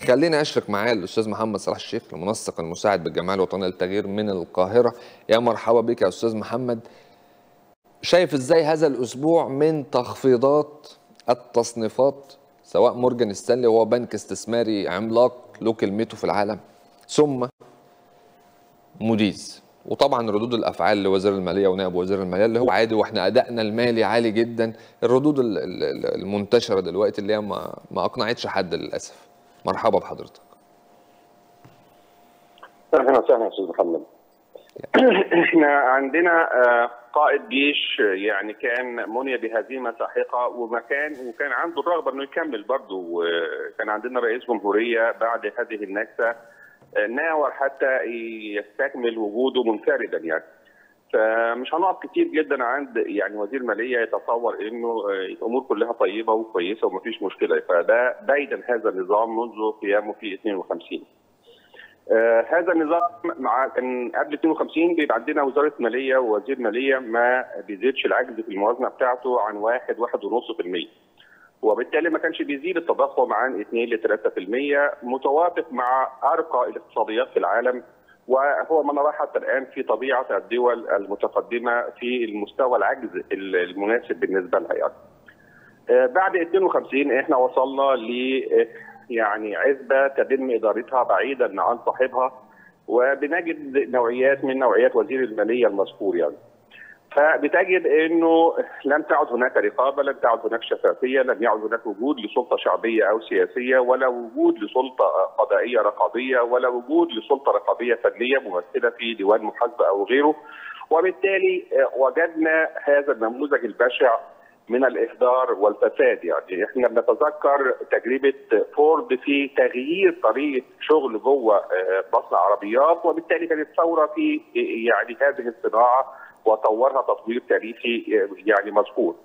خلينا اشرك معايا الاستاذ محمد صلاح الشيخ المنسق المساعد بالجمعيه الوطنيه للتغيير من القاهره يا مرحبا بك يا استاذ محمد شايف ازاي هذا الاسبوع من تخفيضات التصنيفات سواء مورجان ستانلي وهو بنك استثماري عملاق له كلمته في العالم ثم موديز وطبعا ردود الافعال لوزير الماليه ونائب وزير الماليه اللي هو عادي واحنا ادائنا المالي عالي جدا الردود المنتشره دلوقتي اللي هي ما, ما اقنعتش حد للاسف مرحبا بحضرتك اهلا وسهلا استاذ محمد احنا عندنا قائد جيش يعني كان مني بهزيمه ساحقه وما كان وكان عنده الرغبه انه يكمل برضه كان عندنا رئيس جمهوريه بعد هذه النكسه ناور حتى يستكمل وجوده منفردا يعني فمش هنقف كتير جدا عند يعني وزير الماليه يتصور انه الامور كلها طيبه وكويسه ومفيش مشكله فده دايدا هذا النظام منذ قيامه في 52 آه هذا النظام مع كان قبل 52 بيبقى عندنا وزاره ماليه ووزير ماليه ما بيزيدش العجز في الموازنه بتاعته عن 1 1.5% وبالتالي ما كانش بيزيد التضخم عن 2 ل 3% متوافق مع ارقى الاقتصاديات في العالم وهو ما نراه حتى الان في طبيعه الدول المتقدمه في المستوى العجز المناسب بالنسبه لها يعني. آه بعد 52 احنا وصلنا ل يعني عزبه تتم ادارتها بعيدا عن صاحبها وبنجد نوعيات من نوعيات وزير الماليه المذكور يعني. فبتجد انه لم تعد هناك رقابه، لم تعد هناك شفافيه، لم يعد هناك وجود لسلطه شعبيه او سياسيه ولا وجود لسلطه قضائيه رقابيه ولا وجود لسلطه رقابيه فنيه ممثله في ديوان محاسبه او غيره. وبالتالي وجدنا هذا النموذج البشع من الاهدار والفساد يعني احنا بنتذكر تجربه فورد في تغيير طريقه شغل جوه مصنع عربيات وبالتالي كانت ثوره في يعني هذه الصناعه وطورها تطوير تاريخي يعني مذكور.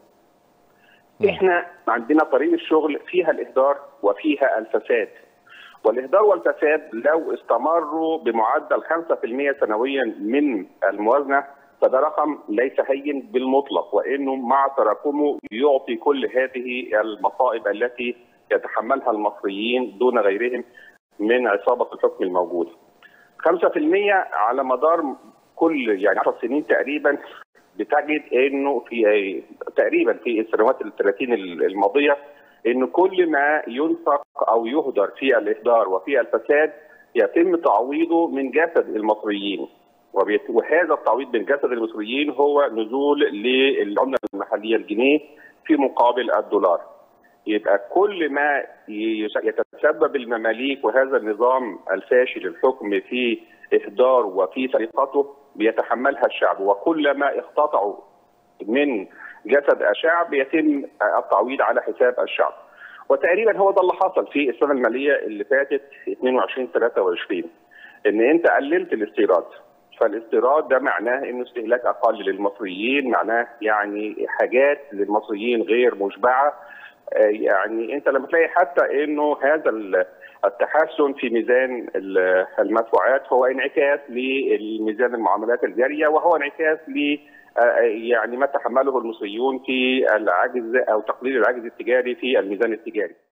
احنا عندنا طريقه الشغل فيها الاهدار وفيها الفساد. والاهدار والفساد لو استمروا بمعدل 5% سنويا من الموازنه فده رقم ليس هين بالمطلق وانه مع تراكمه يعطي كل هذه المصائب التي يتحملها المصريين دون غيرهم من عصابه الحكم الموجوده. 5% على مدار كل يعني 10 سنين تقريبا بتجد انه في تقريبا في السنوات ال 30 الماضيه انه كل ما ينفق او يهدر في الاهدار وفي الفساد يتم تعويضه من جسد المصريين وهذا التعويض من جسد المصريين هو نزول للعمله المحليه الجنيه في مقابل الدولار. يبقى كل ما يتسبب المماليك وهذا النظام الفاشل الحكم في اهدار وفي سرقته بيتحملها الشعب وكلما اقتطعوا من جسد الشعب يتم التعويض على حساب الشعب. وتقريبا هو ده اللي حصل في السنه الماليه اللي فاتت 22 23 ان انت قللت الاستيراد فالاستيراد ده معناه انه استهلاك اقل للمصريين معناه يعني حاجات للمصريين غير مشبعه يعني انت لما تلاقي حتى انه هذا التحسن في ميزان المدفوعات هو انعكاس لميزان المعاملات الجاريه وهو انعكاس ل يعني ما تحمله المصريون في العجز او تقليل العجز التجاري في الميزان التجاري